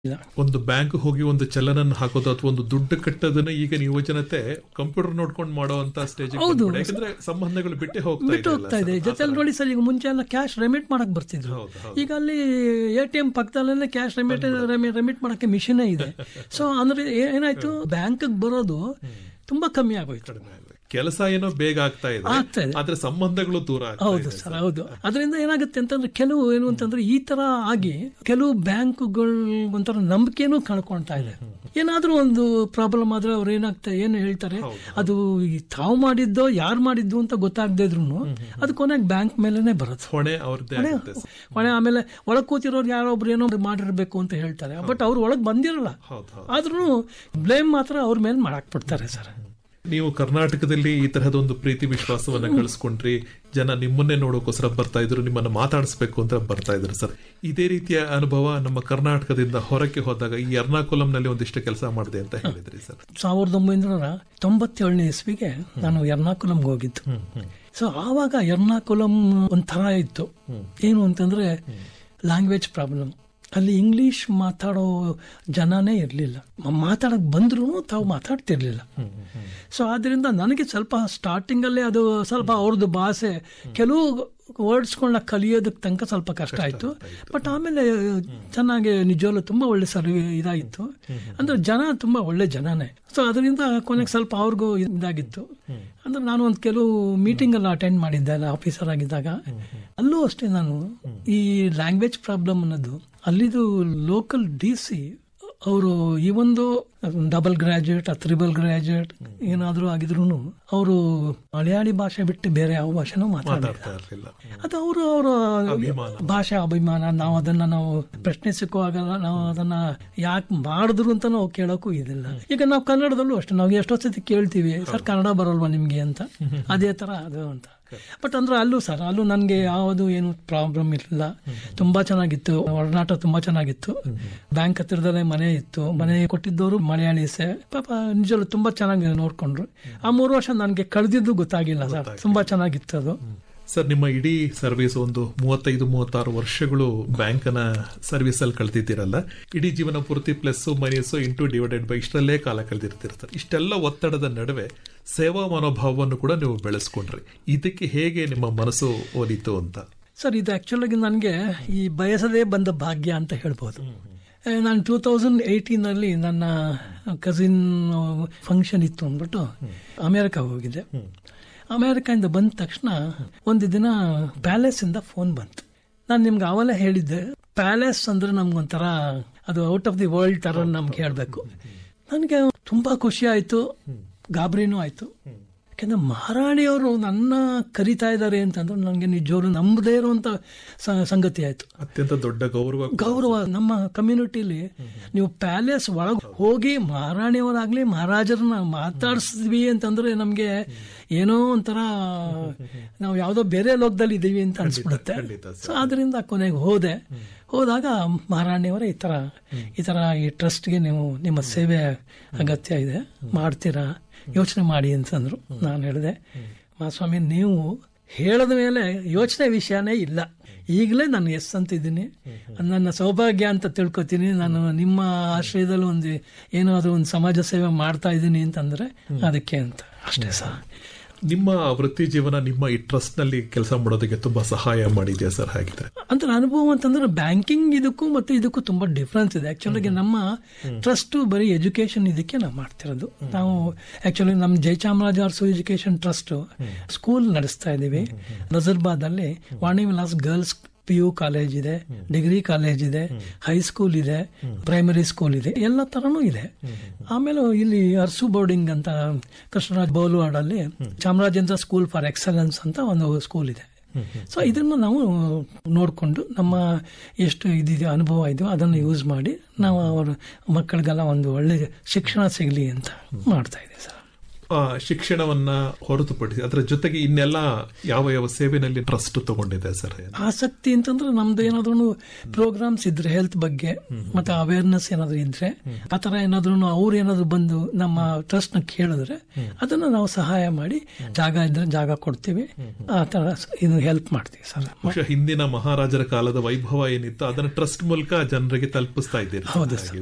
ಇಲ್ಲ. ಒಂದು ಬ್ಯಾಂಕ್ ಹೋಗಿ ಒಂದು ಚಲನನ್ನು ಹಾಕೋದು ಅಥವಾ ಒಂದು ದುಡ್ಡು ಕಟ್ಟೋದನ್ನ ಈಗ ಯುವಜನತೆ ಕಂಪ್ಯೂಟರ್ ನೋಡ್ಕೊಂಡು ಮಾಡುವಂತ ಸ್ಟೇಜ್ ಹೌದು. ಯಾಕಂದ್ರೆ ಸಂಬಂಧಗಳು ಬಿಟ್ಟೆ ಹೋಗ್ತಾ ಬಿಟ್ಟು ಇದೆ ಹೋಗ್ತಾ ಇದೆ ಜೊತೆಲಿ ನೋಡಿ ಸರ್ ಈಗ ಮುಂಚೆ ಎಲ್ಲ ಕ್ಯಾಶ್ ರೆಮಿಟ್ ಮಾಡಕ್ ಬರ್ತಿದ್ರು ಹೌದು, ಹೌದು. ಈಗ ಅಲ್ಲಿ ಎ ಟಿ ಎಂ ಪಕ್ಕದಲ್ಲೇ ಕ್ಯಾಶ್ ರೆಮಿಟ್ ರೆಮಿಟ್ ಮಾಡಕ್ಕೆ ಮಿಷಿನೇ ಇದೆ ಸೊ ಅಂದ್ರೆ ಏ- ಏನಾಯ್ತು ಬ್ಯಾಂಕ್ ಬರೋದು ತುಂಬಾ ಕಮ್ಮಿ ಆಗೋಯ್ತು ಕೆಲಸ ಏನೋ ಬೇಗ ಆಗ್ತಾ ಇದೆ ಆಗ್ತಾ ಇದೆ. ಆದ್ರೆ ಸಂಬಂಧಗಳು ದೂರ ಆಗ್ತಾ ಹೌದು ಇದೆ ಸರ್ ಹೌದು ಅದರಿಂದ ಏನಾಗುತ್ತೆ ಅಂತಂದ್ರೆ ಕೆಲವು ಏನು ಅಂತಂದ್ರೆ ಈ ತರ ಆಗಿ ಕೆಲವು ಬ್ಯಾಂಕ್ಗಳು ಒಂಥರ ನಂಬಿಕೆನೂ ಕಳ್ಕೊಳ್ತಾ ಇದೆ ಏನಾದ್ರೂ ಒಂದು ಪ್ರಾಬ್ಲಮ್ ಆದ್ರೆ ಅವ್ರು ಏನಾಗ್ತಾ ಏನು ಹೇಳ್ತಾರೆ ಅದು ಈ ತಾವು ಮಾಡಿದ್ದೋ ಯಾರು ಮಾಡಿದ್ದು ಅಂತ ಗೊತ್ತಾಗದೇ ಇದ್ರು ಅದು ಕೊನೆಗೆ ಬ್ಯಾಂಕ್ ಮೇಲೆನೆ ಬರುತ್ತೆ ಹೊಣೆ ಅವ್ರದ್ದೇ ಆಗುತ್ತೆ ಸರ್. ಹೊಣೆ ಆಮೇಲೆ ಒಳಗ್ ಕೂತಿರೋರು ಯಾರೊಬ್ರು ಏನೋ ಮಾಡಿರ್ಬೇಕು ಅಂತ ಹೇಳ್ತಾರೆ ಬಟ್ ಅವ್ರು ಒಳಗ್ ಬಂದಿರಲ್ಲ ಹೌದು ಹೌದು ಆದ್ರೂ ಬ್ಲೇಮ್ ಮಾತ್ರ ಅವ್ರ ಮೇಲೆ ಮಾಡಕ್ ಬಿಡ್ತಾರೆ ಸರ್ ನೀವು ಕರ್ನಾಟಕದಲ್ಲಿ ಈ ತರಹದ ಒಂದು ಪ್ರೀತಿ ವಿಶ್ವಾಸವನ್ನ ಗಳಿಸ್ಕೊಂಡ್ರಿ ಜನ ನಿಮ್ಮನ್ನೇ ನೋಡೋಕೋಸ್ಕರ ಬರ್ತಾ ಇದ್ರು ನಿಮ್ಮನ್ನ ಮಾತಾಡಿಸ್ಬೇಕು ಅಂತ ಬರ್ತಾ ಇದ್ರು ಸರ್ ಇದೇ ರೀತಿಯ ಅನುಭವ ನಮ್ಮ ಕರ್ನಾಟಕದಿಂದ ಹೊರಕ್ಕೆ ಹೋದಾಗ ಈ ಎರ್ನಾಕುಲಂನಲ್ಲಿ ಒಂದಿಷ್ಟು ಕೆಲಸ ಮಾಡಿದೆ ಅಂತ ಹೇಳಿದ್ರಿ ಸರ್ ಸಾವಿರದ ಒಂಬೈನೂರ ತೊಂಬತ್ತೇಳನೇ ಇಸ್ವಿಗೆ ನಾನು ಎರ್ನಾಕುಲಂಗೆ ಹೋಗಿದ್ದು ಸೊ ಆವಾಗ ಎರ್ನಾಕುಲಂ ಒಂಥರ ಇತ್ತು ಏನು ಅಂತಂದ್ರೆ ಲ್ಯಾಂಗ್ವೇಜ್ ಪ್ರಾಬ್ಲಮ್ ಅಲ್ಲಿ ಇಂಗ್ಲಿಷ್ ಮಾತಾಡೋ ಜನನೇ ಇರಲಿಲ್ಲ ಮಾತಾಡಕ್ ಬಂದ್ರು ತಾವು ಮಾತಾಡ್ತಿರ್ಲಿಲ್ಲ ಸೊ ಆದ್ರಿಂದ ನನಗೆ ಸ್ವಲ್ಪ ಸ್ಟಾರ್ಟಿಂಗ್ ಅಲ್ಲೇ ಅದು ಸ್ವಲ್ಪ ಅವ್ರದ್ದು ಭಾಷೆ ಕೆಲವು ವರ್ಡ್ಸ್ಗಳನ್ನ ಕಲಿಯೋದಕ್ಕೆ ತನಕ ಸ್ವಲ್ಪ ಕಷ್ಟ ಆಯ್ತು ಬಟ್ ಆಮೇಲೆ ಚೆನ್ನಾಗಿ ನಿಜವಲ್ಲೂ ತುಂಬಾ ಒಳ್ಳೆ ಸರ್ವಿ ಇದಾಗಿತ್ತು ಅಂದ್ರೆ ಜನ ತುಂಬಾ ಒಳ್ಳೆ ಜನನೇ ಸೊ ಅದರಿಂದ ಕೊನೆಗೆ ಸ್ವಲ್ಪ ಅವ್ರಿಗೂ ಇದಾಗಿತ್ತು ಅಂದ್ರೆ ನಾನು ಒಂದು ಕೆಲವು ಮೀಟಿಂಗ್ ಎಲ್ಲ ಅಟೆಂಡ್ ಮಾಡಿದ್ದೆ ಅಲ್ಲ ಆಫೀಸರ್ ಆಗಿದ್ದಾಗ ಅಲ್ಲೂ ಅಷ್ಟೇ ನಾನು ಈ ಲ್ಯಾಂಗ್ವೇಜ್ ಪ್ರಾಬ್ಲಮ್ ಅನ್ನೋದು ಅಲ್ಲಿದು ಲೋಕಲ್ ಡಿ ಸಿ ಅವರು ಈ ಒಂದು ಡಬಲ್ ಗ್ರಾಜುಯೇಟ್ ತ್ರಿಬಲ್ ಗ್ರಾಜುಯೇಟ್ ಏನಾದರೂ ಆಗಿದ್ರು ಅವರು ಮಲಯಾಳಿ ಭಾಷೆ ಬಿಟ್ಟು ಬೇರೆ ಯಾವ ಭಾಷೆನೂ ಮಾತಾಡಲಿಲ್ಲ ಮಾತಾಡ್ತಾ ಇರ್ಲಿಲ್ಲ ಅದು ಅವರು ಅವರ ಭಾಷೆ ಅಭಿಮಾನ ನಾವು ಅದನ್ನ ನಾವು ಪ್ರಶ್ನಿಸಕ್ಕೂ ಆಗಲ್ಲ ನಾವು ಅದನ್ನ ಯಾಕೆ ಮಾಡಿದ್ರು ಅಂತ ನಾವು ಕೇಳೋಕ್ಕೂ ಇದಿಲ್ಲ ಈಗ ನಾವು ಕನ್ನಡದಲ್ಲೂ ಅಷ್ಟೇ ನಾವು ಎಷ್ಟೋ ಸತಿ ಕೇಳ್ತೀವಿ ಸರ್ ಕನ್ನಡ ಬರಲ್ವಾ ನಿಮ್ಗೆ ಅಂತ ಅದೇ ತರ ಅದು ಅಂತ ಬಟ್ ಅಂದ್ರೆ ಅಲ್ಲೂ ಸರ್ ಅಲ್ಲೂ ನನಗೆ ಯಾವುದು ಏನು ಪ್ರಾಬ್ಲಮ್ ಇರಲಿಲ್ಲ ತುಂಬಾ ಚೆನ್ನಾಗಿತ್ತು ಒಡನಾಟ ತುಂಬಾ ಚೆನ್ನಾಗಿತ್ತು ಬ್ಯಾಂಕ್ ಹತ್ತಿರದಲ್ಲೇ ಮನೆ ಇತ್ತು ಮನೆ ಕೊಟ್ಟಿದ್ದವರು ಮಲಯಾಳೀಸೆ ಪಾಪ ನಿಜವಲ್ಲೂ ತುಂಬಾ ಚೆನ್ನಾಗಿ ನೋಡ್ಕೊಂಡ್ರು ಆ ಮೂರು ವರ್ಷ ನನಗೆ ಕಳೆದಿದ್ದು ಗೊತ್ತಾಗಿಲ್ಲ ಸರ್ ತುಂಬಾ ಚೆನ್ನಾಗಿತ್ತು ಅದು ಸರ್ ನಿಮ್ಮ ಇಡೀ ಸರ್ವಿಸ್ ಒಂದು ಮೂವತ್ತೈದು ಮೂವತ್ತಾರು ವರ್ಷಗಳು ಬ್ಯಾಂಕ್ನ ಸರ್ವಿಸ್ ಅಲ್ಲಿ ಕಳೆದಿದ್ದೀರಲ್ಲ ಇಡೀ ಜೀವನ ಪೂರ್ತಿ plus minus into divided by ಇಷ್ಟರಲ್ಲೇ ಕಾಲ ಕಳೆದಿರ್ತಿರ್ತಾರೆ ಇಷ್ಟೆಲ್ಲ ಒತ್ತಡದ ನಡುವೆ ಸೇವಾ ಮನೋಭಾವವನ್ನು ಕೂಡ ನೀವು ಬೆಳೆಸ್ಕೊಂಡ್ರಿ ಇದಕ್ಕೆ ಹೇಗೆ ನಿಮ್ಮ ಮನಸ್ಸು ಒಲಿತು ಅಂತ ಸರ್ ಇದು ಆಕ್ಚುಲಾಗಿ ನನಗೆ ಈ ಬಯಸದೇ ಬಂದ ಭಾಗ್ಯ ಅಂತ ಹೇಳ್ಬೋದು ಏ, ನಾನು ಟೂ ತೌಸಂಡ್ ಏಯ್ಟೀನಲ್ಲಿ ನನ್ನ ಕಸಿನ್ ಫಂಕ್ಷನ್ ಇತ್ತು ಅಂದ್ಬಿಟ್ಟು ಅಮೇರಿಕ ಹೋಗಿದ್ದೆ ಅಮೇರಿಕಾಯಿಂದ ಬಂದ ತಕ್ಷಣ ಒಂದು ದಿನ ಪ್ಯಾಲೇಸ್ ಇಂದ ಫೋನ್ ಬಂತು ನಾನು ನಿಮ್ಗೆ ಆವಲೇ ಹೇಳಿದ್ದೆ ಪ್ಯಾಲೇಸ್ ಅಂದ್ರೆ ನಮ್ಗೊಂಥರ ಅದು ಔಟ್ ಆಫ್ ದಿ ವರ್ಲ್ಡ್ ತರ ನಮ್ಗೆ ಹೇಳಬೇಕು ನನಗೆ ತುಂಬಾ ಖುಷಿ ಆಯ್ತು ಗಾಬರಿನೂ ಆಯ್ತು ಯಾಕೆಂದ್ರೆ ಮಹಾರಾಣಿಯವರು ನನ್ನ ಕರಿತಾ ಇದ್ದಾರೆ ಅಂತಂದ್ರೆ ನನಗೆ ನಿಜವಾಗ್ಲೂ ನಂಬದೇ ಇರುವಂತ ಸ- ಸಂಗತಿ ಆಯ್ತು ಅತ್ಯಂತ ದೊಡ್ಡ ಗೌರವ ಗೌರವ ನಮ್ಮ ಕಮ್ಯುನಿಟಿಲಿ ನೀವು ಪ್ಯಾಲೇಸ್ ಒಳಗೆ ಹೋಗಿ ಮಹಾರಾಣಿಯವರಾಗ್ಲಿ ಮಹಾರಾಜರನ್ನ ಮಾತಾಡಿಸಿದ್ವಿ ಅಂತಂದ್ರೆ ನಮ್ಗೆ ಏನೋ ಒಂಥರ ನಾವು ಯಾವ್ದೋ ಬೇರೆ ಲೋಕದಲ್ಲಿ ಇದೀವಿ ಅಂತ ಅನ್ಸ್ಬಿಡುತ್ತೆ ಖಂಡಿತ ಸೊ ಅದರಿಂದ ಕೊನೆಗೆ ಹೋದೆ ಹೋದಾಗ ಮಹಾರಾಣಿಯವರೇ ಈ ತರ ಈ ತರ ಈ ಟ್ರಸ್ಟ್ಗೆ ನೀವು ನಿಮ್ಮ ಸೇವೆ ಅಗತ್ಯ ಇದೆ ಮಾಡ್ತೀರಾ ಯೋಚನೆ ಮಾಡಿ ಅಂತಂದ್ರು ನಾನು ಹೇಳಿದೆ ಮಹಾಸ್ವಾಮಿ ನೀವು ಹೇಳದ ಮೇಲೆ ಯೋಚನೆ ವಿಷಯನೇ ಇಲ್ಲ ಈಗಲೇ ನಾನು ಎಸ್ ಅಂತಿದ್ದೀನಿ ನನ್ನ ಸೌಭಾಗ್ಯ ಅಂತ ತಿಳ್ಕೊತೀನಿ ನಾನು ನಿಮ್ಮ ಆಶ್ರಯದಲ್ಲಿ ಒಂದು ಏನಾದರೂ ಒಂದು ಸಮಾಜ ಸೇವೆ ಮಾಡ್ತಾ ಇದ್ದೀನಿ ಅಂತಂದ್ರೆ ಅದಕ್ಕೆ ಅಂತ ಅಷ್ಟೇ ಸರ್ ನಿಮ್ಮ ವೃತ್ತಿ ಜೀವನ ನಿಮ್ಮ ಈ ಟ್ರಸ್ಟ್ ನಲ್ಲಿ ಕೆಲಸ ಮಾಡೋದಕ್ಕೆ ತುಂಬಾ ಸಹಾಯ ಮಾಡಿದೆಯಾ ಸರ್ ಹಾಗಿದ್ರೆ ಅಂದ್ರೆ ಅನುಭವ ಅಂತಂದ್ರೆ ಬ್ಯಾಂಕಿಂಗ್ ಇದಕ್ಕೂ ಮತ್ತೆ ಇದಕ್ಕೂ ತುಂಬಾ ಡಿಫ್ರೆನ್ಸ್ ಇದೆ ಆಕ್ಚುಲಿ ನಮ್ಮ ಟ್ರಸ್ಟ್ ಬರೀ ಎಜುಕೇಶನ್ ಇದಕ್ಕೆ ನಾವು ಮಾಡ್ತಿರೋದು ನಾವು ಆಕ್ಚುಲಿ ನಮ್ಮ Jayachamaraja Arasu education trust school ನಡೆಸ್ತಾ ಇದೀವಿ ನಜರ್ಬಾದ್ ಅಲ್ಲಿ Vani Vilas girls P U college ಇದೆ ಡಿಗ್ರಿ ಕಾಲೇಜ್ ಇದೆ ಹೈಸ್ಕೂಲ್ ಇದೆ ಪ್ರೈಮರಿ ಸ್ಕೂಲ್ ಇದೆ ಎಲ್ಲ ತರನೂ ಇದೆ ಆಮೇಲೆ ಇಲ್ಲಿ ಅರ್ಸು ಬೋರ್ಡಿಂಗ್ ಅಂತ ಕೃಷ್ಣರಾಜ್ ಬೌಲ್ವಾಡ್ ಅಲ್ಲಿ ಚಾಮರಾಜೇಂದ್ರ ಸ್ಕೂಲ್ ಫಾರ್ ಎಕ್ಸಲೆನ್ಸ್ ಅಂತ ಒಂದು ಸ್ಕೂಲ್ ಇದೆ ಸೊ ಇದನ್ನು ನಾವು ನೋಡಿಕೊಂಡು ನಮ್ಮ ಎಷ್ಟು ಇದಿದೆ ಅನುಭವ ಇದೆಯೋ ಅದನ್ನು ಯೂಸ್ ಮಾಡಿ ನಾವು ಅವರ ಮಕ್ಕಳಿಗೆಲ್ಲ ಒಂದು ಒಳ್ಳೆ ಶಿಕ್ಷಣ ಸಿಗಲಿ ಅಂತ ಮಾಡ್ತಾ ಇದ್ದೀವಿ ಸರ್ ಆ, ಶಿಕ್ಷಣವನ್ನ ಹೊರತುಪಡಿಸಿ ಅದರ ಜೊತೆಗೆ ಇನ್ನೆಲ್ಲ ಯಾವ ಯಾವ ಸೇವೆನಲ್ಲಿ ಟ್ರಸ್ಟ್ ತಗೊಂಡಿದೆ ಸರ್ ಆಸಕ್ತಿ ಅಂತಂದ್ರೆ ನಮ್ದು ಏನಾದ್ರೂ ಪ್ರೋಗ್ರಾಮ್ಸ್ ಇದ್ರೆ ಹೆಲ್ತ್ ಬಗ್ಗೆ ಮತ್ತೆ ಅವೇರ್ನೆಸ್ ಏನಾದ್ರು ಇದ್ರೆ ಆತರ ಏನಾದ್ರು ಅವ್ರು ಏನಾದ್ರು ಬಂದು ನಮ್ಮ ಟ್ರಸ್ಟ್ ನ ಕೇಳಿದ್ರೆ ಅದನ್ನ ನಾವು ಸಹಾಯ ಮಾಡಿ ಜಾಗ ಇದ್ರೆ ಜಾಗ ಕೊಡ್ತೀವಿ ಆ ತರ ಇದು ಹೆಲ್ಪ್ ಮಾಡ್ತೀವಿ ಸರ್ ಬಹುಶಃ ಹಿಂದಿನ ಮಹಾರಾಜರ ಕಾಲದ ವೈಭವ ಏನಿತ್ತು ಅದನ್ನ ಟ್ರಸ್ಟ್ ಮೂಲಕ ಜನರಿಗೆ ತಲುಪಿಸ್ತಾ ಇದ್ದೀರಿ ಹೌದು ಸರ್